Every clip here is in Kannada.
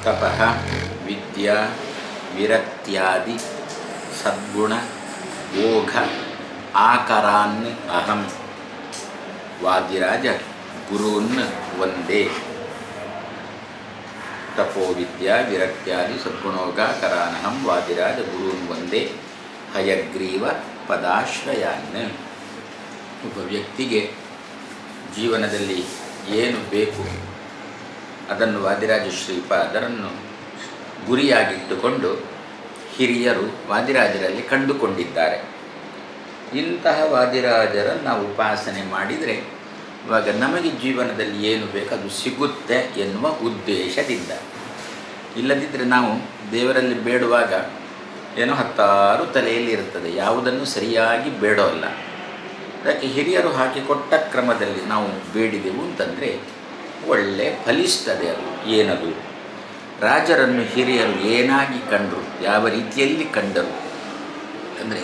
ತಪಃ ವಿದ್ಯಾ ವಿರಕ್ತ್ಯಾದಿ ಸದ್ಗುಣ ಯೋಗ ಆಕರಾನ್ ಅಹಂ ವಾದಿರಾಜ ಗುರೂನ್ ವಂದೇ ತಪೋ ವಿದ್ಯಾ ವಿರಕ್ತ್ಯಾದಿ ಸದ್ಗುಣೋಗಾಕರಾನಹಂ ವಾದಿರಾಜ ಗುರೂನ್ ವಂದೇ ಹಯಗ್ರೀವ ಪದಾಶ್ರಯಾನ್ ಒಬ್ಬ ವ್ಯಕ್ತಿಗೆ ಜೀವನದಲ್ಲಿ ಏನು ಬೇಕು ಅದನ್ನು ವಾದಿರಾಜ ಶ್ರೀಪಾದರನ್ನು ಗುರಿಯಾಗಿಟ್ಟುಕೊಂಡು ಹಿರಿಯರು ವಾದಿರಾಜರಲ್ಲಿ ಕಂಡುಕೊಂಡಿದ್ದಾರೆ ಇಂತಹ ವಾದಿರಾಜರನ್ನು ನಾವು ಉಪಾಸನೆ ಮಾಡಿದರೆ ಇವಾಗ ನಮಗೆ ಜೀವನದಲ್ಲಿ ಏನು ಬೇಕು ಅದು ಸಿಗುತ್ತೆ ಎನ್ನುವ ಉದ್ದೇಶದಿಂದ ಇಲ್ಲದಿದ್ದರೆ ನಾವು ದೇವರಲ್ಲಿ ಬೇಡುವಾಗ ಏನೋ ಹತ್ತಾರು ತಲೆಯಲ್ಲಿ ಇರ್ತದೆ ಯಾವುದನ್ನು ಸರಿಯಾಗಿ ಬೇಡೋಲ್ಲ ಅದಕ್ಕೆ ಹಿರಿಯರು ಹಾಕಿಕೊಟ್ಟ ಕ್ರಮದಲ್ಲಿ ನಾವು ಬೇಡಿದೆವು ಅಂತಂದರೆ ಒಳ್ಳೆ ಫಲಿಸ್ತದೆ ಅದು ಏನದು ರಾಜರನ್ನು ಹಿರಿಯರು ಏನಾಗಿ ಕಂಡರು ಯಾವ ರೀತಿಯಲ್ಲಿ ಕಂಡರು ಅಂದರೆ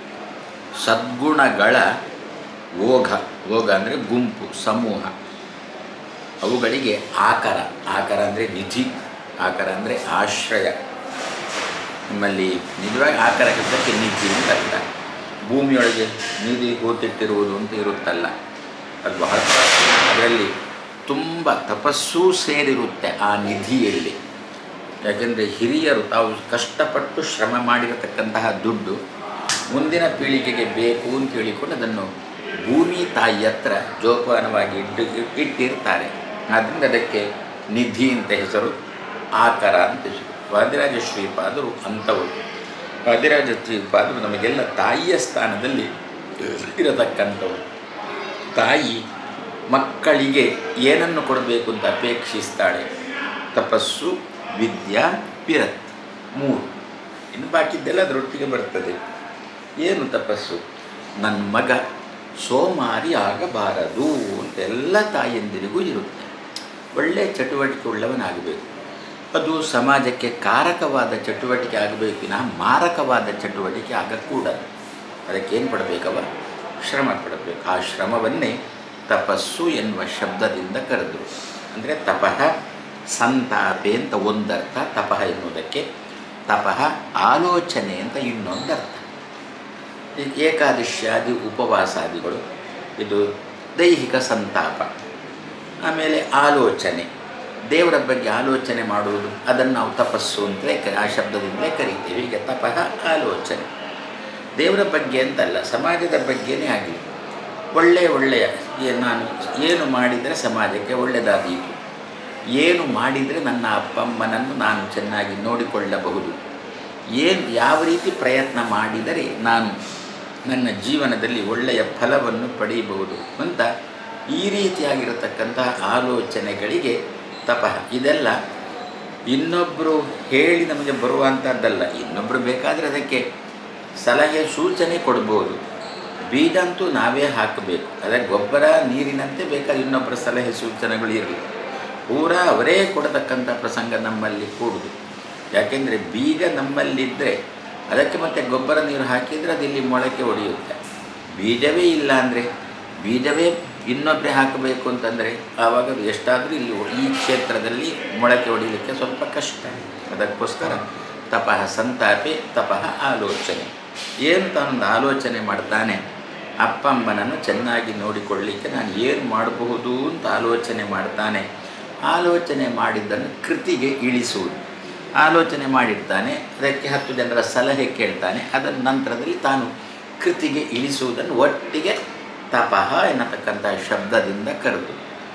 ಸದ್ಗುಣಗಳ ಓಘ ಓಘ ಅಂದರೆ ಗುಂಪು ಸಮೂಹ ಅವುಗಳಿಗೆ ಆಕಾರ ಆಕಾರ ಅಂದರೆ ನಿಧಿ ಆಕಾರ ಅಂದರೆ ಆಶ್ರಯ ನಿಮ್ಮಲ್ಲಿ ನಿಜವಾಗಿ ಆಕಾರ ಶಬ್ದಕ್ಕೆ ನಿಧಿ ಅಂತ ಅರ್ಥ ಭೂಮಿಯೊಳಗೆ ನಿಧಿ ಹೂತಿಟ್ಟಿರುವುದು ಅಂತ ಇರುತ್ತಲ್ಲ ಅದು ಬಹಳ ಅದರಲ್ಲಿ ತುಂಬ ತಪಸ್ಸೂ ಸೇರಿರುತ್ತೆ ಆ ನಿಧಿಯಲ್ಲಿ ಯಾಕೆಂದರೆ ಹಿರಿಯರು ತಾವು ಕಷ್ಟಪಟ್ಟು ಶ್ರಮ ಮಾಡಿರತಕ್ಕಂತಹ ದುಡ್ಡು ಮುಂದಿನ ಪೀಳಿಗೆಗೆ ಬೇಕು ಅಂತ ಹೇಳಿಕೊಂಡು ಅದನ್ನು ಭೂಮಿ ತಾಯಿ ಹತ್ರ ಜೋಪಾನವಾಗಿ ಇಟ್ಟು ಇಟ್ಟಿರ್ತಾರೆ ಆದ್ದರಿಂದ ಅದಕ್ಕೆ ನಿಧಿ ಅಂತ ಹೆಸರು ಆಕಾರ ಅಂತ ಹೆಸರು ವಾದಿರಾಜ ಶ್ರೀಪಾದರು ಅಂಥವರು ವಾದಿರಾಜ ಶ್ರೀಪಾದರು ನಮಗೆಲ್ಲ ತಾಯಿಯ ಸ್ಥಾನದಲ್ಲಿ ಇರತಕ್ಕಂಥವರು ತಾಯಿ ಮಕ್ಕಳಿಗೆ ಏನನ್ನು ಕೊಡಬೇಕು ಅಂತ ಅಪೇಕ್ಷಿಸ್ತಾಳೆ ತಪಸ್ಸು ವಿದ್ಯಾ ವಿರತ್ ಮೂರು ಇನ್ನು ಬಾಕಿದ್ದೆಲ್ಲ ಅದರೊಟ್ಟಿಗೆ ಬರ್ತದೆ ಏನು ತಪಸ್ಸು ನನ್ನ ಮಗ ಸೋಮಾರಿ ಆಗಬಾರದು ಅಂತ ಎಲ್ಲ ತಾಯಂದಿರಿಗೂ ಇರುತ್ತೆ ಒಳ್ಳೆಯ ಚಟುವಟಿಕೆ ಉಳ್ಳವನಾಗಬೇಕು ಅದು ಸಮಾಜಕ್ಕೆ ಕಾರಕವಾದ ಚಟುವಟಿಕೆ ಆಗಬೇಕು ವಿನಃ ಮಾರಕವಾದ ಚಟುವಟಿಕೆ ಆಗಕೂಡದು ಅದಕ್ಕೇನು ಪಡಬೇಕವ ಶ್ರಮ ಪಡಬೇಕು ಆ ಶ್ರಮವನ್ನೇ ತಪಸ್ಸು ಎನ್ನುವ ಶಬ್ದದಿಂದ ಕರೆದರು ಅಂದರೆ ತಪಃ ಸಂತಾಪೆ ಅಂತ ಒಂದರ್ಥ ತಪಃ ಎನ್ನುವುದಕ್ಕೆ ತಪಃ ಆಲೋಚನೆ ಅಂತ ಇನ್ನೊಂದರ್ಥ ಏಕಾದಶ್ಯಾದಿ ಉಪವಾಸಾದಿಗಳು ಇದು ದೈಹಿಕ ಸಂತಾಪ ಆಮೇಲೆ ಆಲೋಚನೆ ದೇವರ ಬಗ್ಗೆ ಆಲೋಚನೆ ಮಾಡುವುದು ಅದನ್ನು ನಾವು ತಪಸ್ಸು ಅಂತಲೇ ಕ ಆ ಶಬ್ದದಿಂದಲೇ ಕರಿತೀವಿ ಹೀಗೆ ತಪಃ ಆಲೋಚನೆ ದೇವರ ಬಗ್ಗೆ ಅಂತಲ್ಲ ಸಮಾಜದ ಬಗ್ಗೆನೇ ಆಗಲಿ ಒಳ್ಳೆಯ ಒಳ್ಳೆಯ ಏನು ನಾನು ಏನು ಮಾಡಿದರೆ ಸಮಾಜಕ್ಕೆ ಒಳ್ಳೆಯದಾದೀತು ಏನು ಮಾಡಿದರೆ ನನ್ನ ಅಪ್ಪ ಅಮ್ಮನನ್ನು ನಾನು ಚೆನ್ನಾಗಿ ನೋಡಿಕೊಳ್ಳಬಹುದು ಏನು ಯಾವ ರೀತಿ ಪ್ರಯತ್ನ ಮಾಡಿದರೆ ನಾನು ನನ್ನ ಜೀವನದಲ್ಲಿ ಒಳ್ಳೆಯ ಫಲವನ್ನು ಪಡೆಯಬಹುದು ಅಂತ ಈ ರೀತಿಯಾಗಿರತಕ್ಕಂತಹ ಆಲೋಚನೆಗಳಿಗೆ ತಪಃ ಇದೆಲ್ಲ ಇನ್ನೊಬ್ಬರು ಹೇಳಿ ನಮಗೆ ಬರುವಂಥದ್ದಲ್ಲ ಇನ್ನೊಬ್ಬರು ಬೇಕಾದರೆ ಅದಕ್ಕೆ ಸಲಹೆ ಸೂಚನೆ ಕೊಡ್ಬೋದು ಬೀಜ ಅಂತೂ ನಾವೇ ಹಾಕಬೇಕು ಅದೇ ಗೊಬ್ಬರ ನೀರಿನಂತೆ ಬೇಕಾದ ಇನ್ನೊಬ್ಬರ ಸಲಹೆ ಸೂಚನೆಗಳು ಇರಲಿ ಪೂರಾ ಅವರೇ ಕೊಡತಕ್ಕಂಥ ಪ್ರಸಂಗ ನಮ್ಮಲ್ಲಿ ಕೂಡುದು ಯಾಕೆಂದರೆ ಬೀಜ ನಮ್ಮಲ್ಲಿದ್ದರೆ ಅದಕ್ಕೆ ಮತ್ತೆ ಗೊಬ್ಬರ ನೀರು ಹಾಕಿದರೆ ಅದು ಇಲ್ಲಿ ಮೊಳಕೆ ಹೊಡೆಯುತ್ತೆ ಬೀಜವೇ ಇಲ್ಲ ಅಂದರೆ ಬೀಜವೇ ಇನ್ನೊಬ್ಬರೇ ಹಾಕಬೇಕು ಅಂತಂದರೆ ಆವಾಗ ಎಷ್ಟಾದರೂ ಇಲ್ಲಿ ಈ ಕ್ಷೇತ್ರದಲ್ಲಿ ಮೊಳಕೆ ಹೊಡಿಲಿಕ್ಕೆ ಸ್ವಲ್ಪ ಕಷ್ಟ ಅದಕ್ಕೋಸ್ಕರ ತಪಃ ಸಂತಾಪೆ ತಪಃ ಆಲೋಚನೆ ಏನು ತಾನೊಂದು ಆಲೋಚನೆ ಮಾಡ್ತಾನೆ ಅಪ್ಪ ಅಮ್ಮನನ್ನು ಚೆನ್ನಾಗಿ ನೋಡಿಕೊಳ್ಳಲಿಕ್ಕೆ ನಾನು ಏನು ಮಾಡಬಹುದು ಅಂತ ಆಲೋಚನೆ ಮಾಡ್ತಾನೆ ಆಲೋಚನೆ ಮಾಡಿದ್ದನ್ನು ಕೃತಿಗೆ ಇಳಿಸುವುದು ಆಲೋಚನೆ ಮಾಡಿರ್ತಾನೆ ಅದಕ್ಕೆ ಹತ್ತು ಜನರ ಸಲಹೆ ಕೇಳ್ತಾನೆ ಅದರ ನಂತರದಲ್ಲಿ ತಾನು ಕೃತಿಗೆ ಇಳಿಸುವುದನ್ನು ಒಟ್ಟಿಗೆ ತಪಃ ಎನ್ನತಕ್ಕಂಥ ಶಬ್ದದಿಂದ ಕರೆದು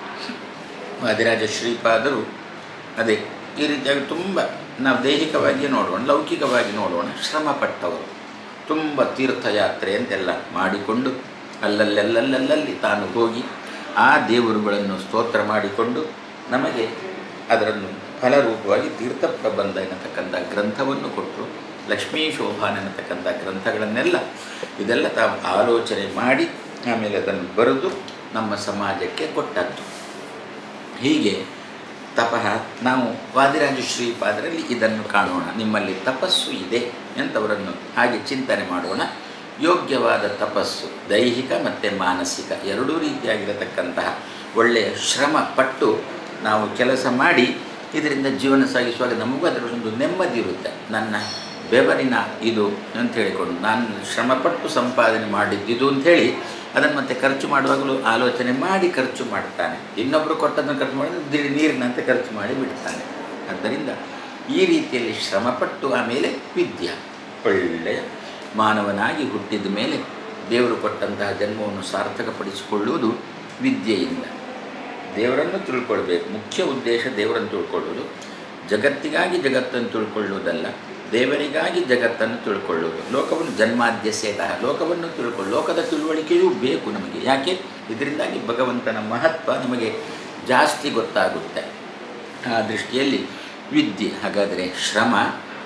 ವಾದಿರಾಜ ಶ್ರೀಪಾದರು ಅದೇ ಈ ರೀತಿಯಾಗಿ ತುಂಬ ನಾವು ದೈಹಿಕವಾಗಿ ನೋಡೋಣ ಲೌಕಿಕವಾಗಿ ನೋಡೋಣ ಶ್ರಮಪಟ್ಟವರು ತುಂಬ ತೀರ್ಥಯಾತ್ರೆ ಅಂತೆಲ್ಲ ಮಾಡಿಕೊಂಡು ಅಲ್ಲಲ್ಲೆಲ್ಲಲ್ಲಲ್ಲಿ ತಾನು ಹೋಗಿ ಆ ದೇವರುಗಳನ್ನು ಸ್ತೋತ್ರ ಮಾಡಿಕೊಂಡು ನಮಗೆ ಅದರನ್ನು ಫಲರೂಪವಾಗಿ ತೀರ್ಥ ಪ್ರಬಂಧ ಎನ್ನತಕ್ಕಂಥ ಗ್ರಂಥವನ್ನು ಕೊಟ್ಟರು ಲಕ್ಷ್ಮೀ ಶೋಭಾನ ಎನ್ನತಕ್ಕಂಥ ಗ್ರಂಥಗಳನ್ನೆಲ್ಲ ಇದೆಲ್ಲ ತಾವು ಆಲೋಚನೆ ಮಾಡಿ ಆಮೇಲೆ ಅದನ್ನು ಬರೆದು ನಮ್ಮ ಸಮಾಜಕ್ಕೆ ಕೊಟ್ಟದ್ದು ಹೀಗೆ ತಪಃ ನಾವು ವಾದಿರಾಜ ಶ್ರೀಪಾದರಲ್ಲಿ ಇದನ್ನು ಕಾಣೋಣ ನಿಮ್ಮಲ್ಲಿ ತಪಸ್ಸು ಇದೆ ಎಂಥವರನ್ನು ಹಾಗೆ ಚಿಂತನೆ ಮಾಡೋಣ ಯೋಗ್ಯವಾದ ತಪಸ್ಸು ದೈಹಿಕ ಮತ್ತು ಮಾನಸಿಕ ಎರಡೂ ರೀತಿಯಾಗಿರತಕ್ಕಂತಹ ಒಳ್ಳೆಯ ಶ್ರಮ ಪಟ್ಟು ನಾವು ಕೆಲಸ ಮಾಡಿ ಇದರಿಂದ ಜೀವನ ಸಾಗಿಸುವಾಗ ನಮಗೂ ಅದರಲ್ಲೊಂದು ನೆಮ್ಮದಿ ಇರುತ್ತೆ ನನ್ನ ಬೆವರಿನ ಇದು ಅಂತ ಹೇಳಿಕೊಂಡು ನಾನು ಶ್ರಮಪಟ್ಟು ಸಂಪಾದನೆ ಮಾಡಿದ್ದಿದು ಅಂಥೇಳಿ ಅದನ್ನು ಮತ್ತೆ ಖರ್ಚು ಮಾಡುವಾಗಲೂ ಆಲೋಚನೆ ಮಾಡಿ ಖರ್ಚು ಮಾಡ್ತಾನೆ ಇನ್ನೊಬ್ಬರು ಕೊಟ್ಟದನ್ನು ಖರ್ಚು ಮಾಡಿದ್ರೆ ದಿಢೀರ್ ನೀರಿನಂತೆ ಖರ್ಚು ಮಾಡಿ ಬಿಡ್ತಾನೆ ಆದ್ದರಿಂದ ಈ ರೀತಿಯಲ್ಲಿ ಶ್ರಮಪಟ್ಟು ಆಮೇಲೆ ವಿದ್ಯೆ ಒಳ್ಳೆಯ ಮಾನವನಾಗಿ ಹುಟ್ಟಿದ ಮೇಲೆ ದೇವರು ಕೊಟ್ಟಂತಹ ಜನ್ಮವನ್ನು ಸಾರ್ಥಕಪಡಿಸಿಕೊಳ್ಳುವುದು ವಿದ್ಯೆಯಿಂದ ದೇವರನ್ನು ತಿಳ್ಕೊಳ್ಬೇಕು ಮುಖ್ಯ ಉದ್ದೇಶ ದೇವರನ್ನು ತಿಳ್ಕೊಳ್ಳೋದು ಜಗತ್ತಿಗಾಗಿ ಜಗತ್ತನ್ನು ತಿಳ್ಕೊಳ್ಳುವುದಲ್ಲ ದೇವರಿಗಾಗಿ ಜಗತ್ತನ್ನು ತಿಳ್ಕೊಳ್ಳುವುದು ಲೋಕವನ್ನು ಜನ್ಮಾದ್ಯಸೇತಃ ಲೋಕವನ್ನು ತಿಳ್ಕೊಳ್ಳು ಲೋಕದ ತಿಳುವಳಿಕೆಯೂ ಬೇಕು ನಮಗೆ ಯಾಕೆ ಇದರಿಂದಾಗಿ ಭಗವಂತನ ಮಹತ್ವ ನಮಗೆ ಜಾಸ್ತಿ ಗೊತ್ತಾಗುತ್ತೆ ಆ ದೃಷ್ಟಿಯಲ್ಲಿ ವಿದ್ಯೆ ಹಾಗಾದರೆ ಶ್ರಮ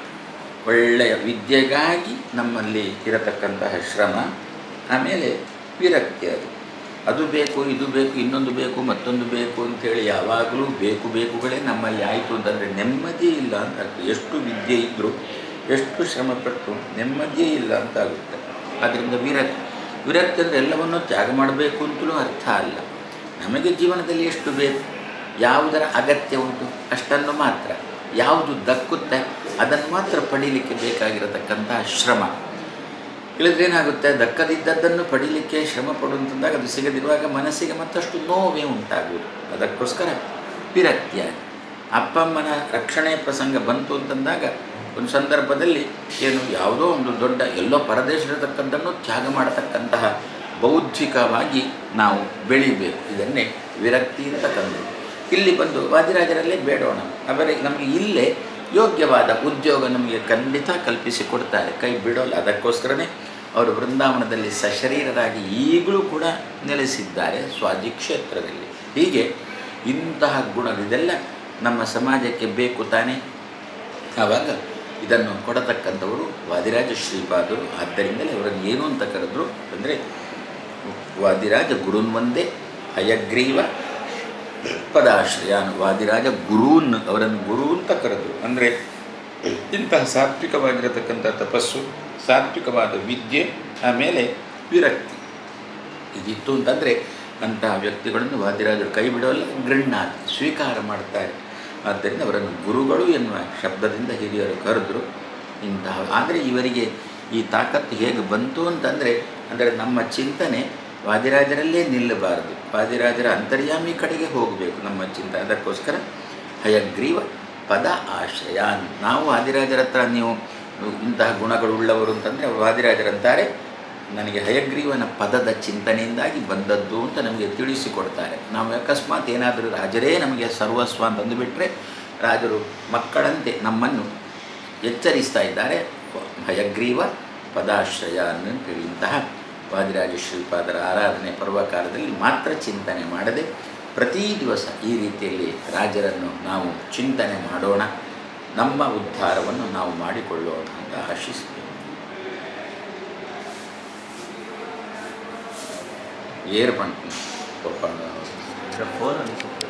ಒಳ್ಳೆಯ ವಿದ್ಯೆಗಾಗಿ ನಮ್ಮಲ್ಲಿ ಇರತಕ್ಕಂತಹ ಶ್ರಮ ಆಮೇಲೆ ವಿರಕ್ತಿ ಅದು ಅದು ಬೇಕು ಇದು ಬೇಕು ಇನ್ನೊಂದು ಬೇಕು ಮತ್ತೊಂದು ಬೇಕು ಅಂಥೇಳಿ ಯಾವಾಗಲೂ ಬೇಕು ಬೇಕುಗಳೇ ನಮ್ಮಲ್ಲಿ ಆಯಿತು ಅಂತಂದರೆ ನೆಮ್ಮದಿ ಇಲ್ಲ ಅಂತ ಅರ್ಥ ಎಷ್ಟು ವಿದ್ಯೆ ಇದ್ದರೂ ಎಷ್ಟು ಶ್ರಮಪಟ್ಟು ನೆಮ್ಮದಿಯೇ ಇಲ್ಲ ಅಂತ ಆಗುತ್ತೆ ಆದ್ದರಿಂದ ವಿರಕ್ತಿ ವಿರಕ್ತಿ ಅಂದರೆ ಎಲ್ಲವನ್ನೂ ತ್ಯಾಗ ಮಾಡಬೇಕು ಅಂತಲೂ ಅರ್ಥ ಅಲ್ಲ ನಮಗೆ ಜೀವನದಲ್ಲಿ ಎಷ್ಟು ಬೇಕು ಯಾವುದರ ಅಗತ್ಯ ಉಂಟು ಅಷ್ಟನ್ನು ಮಾತ್ರ ಯಾವುದು ದಕ್ಕುತ್ತೆ ಅದನ್ನು ಮಾತ್ರ ಪಡೀಲಿಕ್ಕೆ ಬೇಕಾಗಿರತಕ್ಕಂತಹ ಶ್ರಮ ಇಲ್ಲದ್ರೆ ಏನಾಗುತ್ತೆ ದಕ್ಕದಿದ್ದದ್ದನ್ನು ಪಡೀಲಿಕ್ಕೆ ಶ್ರಮ ಪಡುವಂತಂದಾಗ ಅದು ಸಿಗದಿರುವಾಗ ಮನಸ್ಸಿಗೆ ಮತ್ತಷ್ಟು ನೋವೇ ಉಂಟಾಗುವುದು ಅದಕ್ಕೋಸ್ಕರ ವಿರಕ್ತಿಯಾಗಿ ಅಪ್ಪ ಅಮ್ಮನ ರಕ್ಷಣೆ ಪ್ರಸಂಗ ಬಂತು ಅಂತಂದಾಗ ಒಂದು ಸಂದರ್ಭದಲ್ಲಿ ಏನು ಯಾವುದೋ ಒಂದು ದೊಡ್ಡ ಎಲ್ಲೋ ಪರದೇಶಿರತಕ್ಕಂಥನ್ನು ತ್ಯಾಗ ಮಾಡತಕ್ಕಂತಹ ಬೌದ್ಧಿಕವಾಗಿ ನಾವು ಬೆಳಿಬೇಕು ಇದನ್ನೇ ವಿರಕ್ತಿ ಅಂತ ತಂದು ಇಲ್ಲಿ ಬಂದು ವಾದಿರಾಜರಲ್ಲೇ ಬೇಡೋಣ ಅವರಿಗೆ ನಮಗೆ ಇಲ್ಲೇ ಯೋಗ್ಯವಾದ ಉದ್ಯೋಗ ನಮಗೆ ಖಂಡಿತ ಕಲ್ಪಿಸಿ ಕೊಡ್ತಾರೆ ಕೈ ಬಿಡೋಲ್ಲ ಅದಕ್ಕೋಸ್ಕರನೇ ಅವರು ವೃಂದಾವನದಲ್ಲಿ ಸಶರೀರರಾಗಿ ಈಗಲೂ ಕೂಡ ನೆಲೆಸಿದ್ದಾರೆ ಸ್ವಾಜಿ ಕ್ಷೇತ್ರದಲ್ಲಿ ಹೀಗೆ ಇಂತಹ ಗುಣ ಇದೆಲ್ಲ ನಮ್ಮ ಸಮಾಜಕ್ಕೆ ಬೇಕು ತಾನೇ ಆವಾಗ ಇದನ್ನು ಕೊಡತಕ್ಕಂಥವರು ವಾದಿರಾಜ ಶ್ರೀಪಾದರು ಆದ್ದರಿಂದಲೇ ಅವರನ್ನು ಏನು ಅಂತ ಕರೆದ್ರು ಅಂದರೆ ವಾದಿರಾಜ ಗುರುನ್ವಂದೇ ಹಯಗ್ರೀವ ಪದಾಶ್ರಯಾನ್ ವಾದಿರಾಜ ಗುರೂನ್ ಅವರನ್ನು ಗುರು ಅಂತ ಕರೆದ್ರು ಅಂದರೆ ಇಂತಹ ಸಾತ್ವಿಕವಾಗಿರತಕ್ಕಂಥ ತಪಸ್ಸು ಸಾತ್ವಿಕವಾದ ವಿದ್ಯೆ ಆಮೇಲೆ ವಿರಕ್ತಿ ಇದಿತ್ತು ಅಂತಂದರೆ ಅಂತಹ ವ್ಯಕ್ತಿಗಳನ್ನು ವಾದಿರಾಜರು ಕೈ ಬಿಡೋಲ್ಲ ಗೃಹ್ಣಾತಿ ಸ್ವೀಕಾರ ಮಾಡ್ತಾರೆ ಆದ್ದರಿಂದ ಅವರನ್ನು ಗುರುಗಳು ಎನ್ನುವ ಶಬ್ದದಿಂದ ಹಿರಿಯರು ಕರೆದ್ರು ಇಂತಹ ಆದರೆ ಇವರಿಗೆ ಈ ತಾಕತ್ತು ಹೇಗೆ ಬಂತು ಅಂತಂದರೆ ಅಂದರೆ ನಮ್ಮ ಚಿಂತನೆ ವಾದಿರಾಜರಲ್ಲೇ ನಿಲ್ಲಬಾರದು ವಾದಿರಾಜರ ಅಂತರ್ಯಾಮಿ ಕಡೆಗೆ ಹೋಗಬೇಕು ನಮ್ಮ ಚಿಂತನೆ ಅದಕ್ಕೋಸ್ಕರ ಹಯಗ್ರೀವ ಪದ ಆಶ್ರಯ ನಾವು ವಾದಿರಾಜರ ಹತ್ರ ನೀವು ಇಂತಹ ಗುಣಗಳುಳ್ಳವರು ಅಂತಂದರೆ ವಾದಿರಾಜರಂತಾರೆ ನನಗೆ ಹಯಗ್ರೀವನ ಪದದ ಚಿಂತನೆಯಿಂದಾಗಿ ಬಂದದ್ದು ಅಂತ ನಮಗೆ ತಿಳಿಸಿಕೊಡ್ತಾರೆ ನಾವು ಅಕಸ್ಮಾತ್ ಏನಾದರೂ ರಾಜರೇ ನಮಗೆ ಸರ್ವಸ್ವ ಅಂತ ಅಂದುಬಿಟ್ರೆ ರಾಜರು ಮಕ್ಕಳಂತೆ ನಮ್ಮನ್ನು ಎಚ್ಚರಿಸ್ತಾ ಇದ್ದಾರೆ ಹಯಗ್ರೀವ ಪದಾಶ್ರಯ ಅಂತೇಳಿ ಇಂತಹ ವಾದಿರಾಜ ಶ್ರೀಪಾದರ ಆರಾಧನೆ ಪರ್ವಕಾಲದಲ್ಲಿ ಮಾತ್ರ ಚಿಂತನೆ ಮಾಡದೆ ಪ್ರತಿ ದಿವಸ ಈ ರೀತಿಯಲ್ಲಿ ರಾಜರನ್ನು ನಾವು ಚಿಂತನೆ ಮಾಡೋಣ ನಮ್ಮ ಉದ್ಧಾರವನ್ನು ನಾವು ಮಾಡಿಕೊಳ್ಳೋಣ ಅಂತ ಆಶಿಸ್ತೇವೆ ಏರ್ ಪಂಟ್ ಫೋನ್ ಅನಿಸುತ್ತೆ